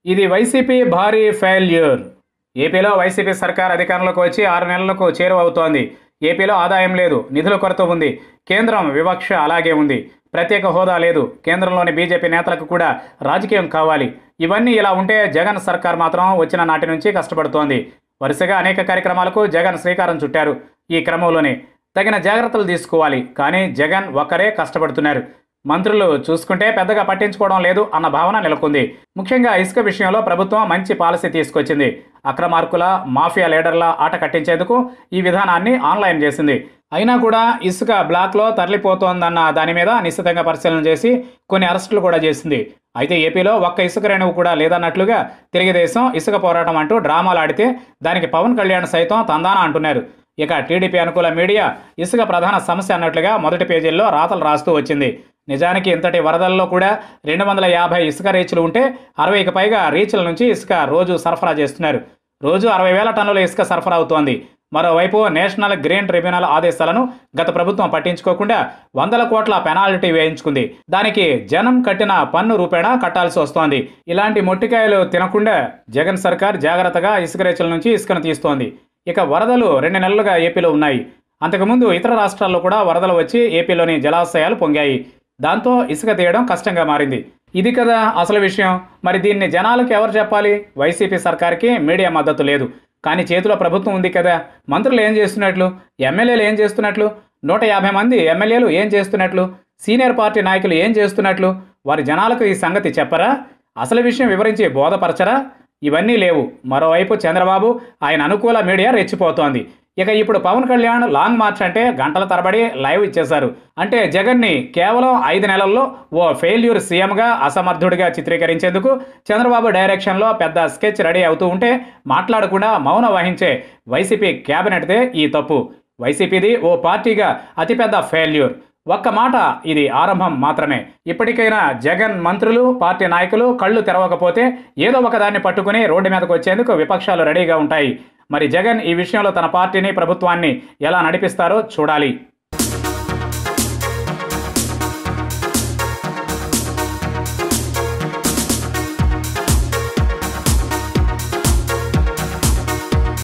ఇది వైసీపీ భారీ ఫెయిల్యూర్ ఏపీలో వైసీపీ సర్కార్ అధికారంలోకి వచ్చి ఆరు నెలలకు చేరువవుతోంది ఏపీలో ఆదాయం లేదు నిధుల కొరత ఉంది కేంద్రం వివక్ష అలాగే ఉంది ప్రత్యేక హోదా లేదు కేంద్రంలోని బీజేపీ నేతలకు కూడా రాజకీయం కావాలి ఇవన్నీ ఇలా ఉంటే జగన్ సర్కార్ మాత్రం వచ్చిన నాటి నుంచి కష్టపడుతోంది వరుసగా అనేక కార్యక్రమాలకు జగన్ శ్రీకారం చుట్టారు ఈ క్రమంలోనే తగిన జాగ్రత్తలు తీసుకోవాలి కానీ జగన్ ఒక్కరే కష్టపడుతున్నారు మంత్రులు చూసుకుంటే పెద్దగా పట్టించుకోవడం లేదు అన్న భావన నెలకొంది ముఖ్యంగా ఇసుక విషయంలో ప్రభుత్వం మంచి పాలసీ తీసుకొచ్చింది అక్రమార్కుల మాఫియా లీడర్ల ఆట కట్టించేందుకు ఈ విధానాన్ని ఆన్లైన్ చేసింది అయినా కూడా ఇసుక బ్లాక్లో తరలిపోతోందన్న దాని మీద నిశ్చితంగా పరిశీలన చేసి కొన్ని అరెస్టులు కూడా చేసింది అయితే ఏపీలో ఒక్క ఇసుక రేణువు కూడా లేదన్నట్లుగా తెలుగుదేశం ఇసుక పోరాటం అంటూ డ్రామాలు ఆడితే దానికి పవన్ కళ్యాణ్ సైతం తందాన అంటున్నారు ఇక టీడీపీ అనుకూల మీడియా ఇసుక ప్రధాన సమస్య అన్నట్లుగా మొదటి పేజీల్లో రాతలు రాస్తూ వచ్చింది నిజానికి ఇంతటి వరదల్లో కూడా రెండు వందల యాభై ఇసుక రీచ్లు ఉంటే అరవైకి పైగా రీచ్ల నుంచి ఇసుక రోజు సరఫరా చేస్తున్నారు రోజు అరవై వేల టన్నుల ఇసుక సరఫరా అవుతోంది మరోవైపు నేషనల్ గ్రీన్ ట్రిబ్యునల్ ఆదేశాలను గత ప్రభుత్వం పట్టించుకోకుండా వందల కోట్ల పెనాల్టీ వేయించుకుంది దానికి జనం కట్టిన పన్ను రూపేణా కట్టాల్సి వస్తోంది ఇలాంటి మొట్టికాయలు తినకుండా జగన్ సర్కార్ జాగ్రత్తగా ఇసుక రేచుల నుంచి ఇసుకను తీస్తోంది ఇక వరదలు రెండు నెలలుగా ఏపీలో ఉన్నాయి అంతకుముందు ఇతర రాష్ట్రాల్లో కూడా వరదలు వచ్చి ఏపీలోని జలాశయాలు పొంగాయి దాంతో ఇసుక తీయడం కష్టంగా మారింది ఇది కదా అసలు విషయం మరి దీన్ని జనాలకు ఎవరు చెప్పాలి వైసీపీ సర్కార్కి మీడియా మద్దతు లేదు కానీ చేతిలో ప్రభుత్వం ఉంది కదా మంత్రులు ఏం చేస్తున్నట్లు ఎమ్మెల్యేలు ఏం చేస్తున్నట్లు నూట యాభై మంది ఎమ్మెల్యేలు ఏం చేస్తున్నట్లు సీనియర్ పార్టీ నాయకులు ఏం చేస్తున్నట్లు వారి జనాలకు ఈ సంగతి చెప్పరా అసలు విషయం వివరించి బోధపరచరా ఇవన్నీ లేవు మరోవైపు చంద్రబాబు ఆయన అనుకూల మీడియా రెచ్చిపోతోంది ఇక ఇప్పుడు పవన్ కళ్యాణ్ లాంగ్ మార్చ్ అంటే గంటల తరబడి లైవ్ ఇచ్చేశారు అంటే జగన్ని కేవలం ఐదు నెలల్లో ఓ ఫెయిల్యూర్ సీఎంగా అసమర్థుడిగా చిత్రీకరించేందుకు చంద్రబాబు డైరెక్షన్లో పెద్ద స్కెచ్ రెడీ అవుతూ ఉంటే మాట్లాడకుండా మౌనం వహించే వైసీపీ క్యాబినెట్దే ఈ తప్పు వైసీపీది ఓ పార్టీగా అతిపెద్ద ఫెయిల్యూర్ ఒక్క మాట ఇది ఆరంభం మాత్రమే ఇప్పటికైనా జగన్ మంత్రులు పార్టీ నాయకులు కళ్ళు తెరవకపోతే ఏదో ఒక దాన్ని పట్టుకుని రోడ్డు మీదకు వచ్చేందుకు విపక్షాలు రెడీగా ఉంటాయి మరి జగన్ ఈ విషయంలో తన పార్టీని ప్రభుత్వాన్ని ఎలా నడిపిస్తారో చూడాలి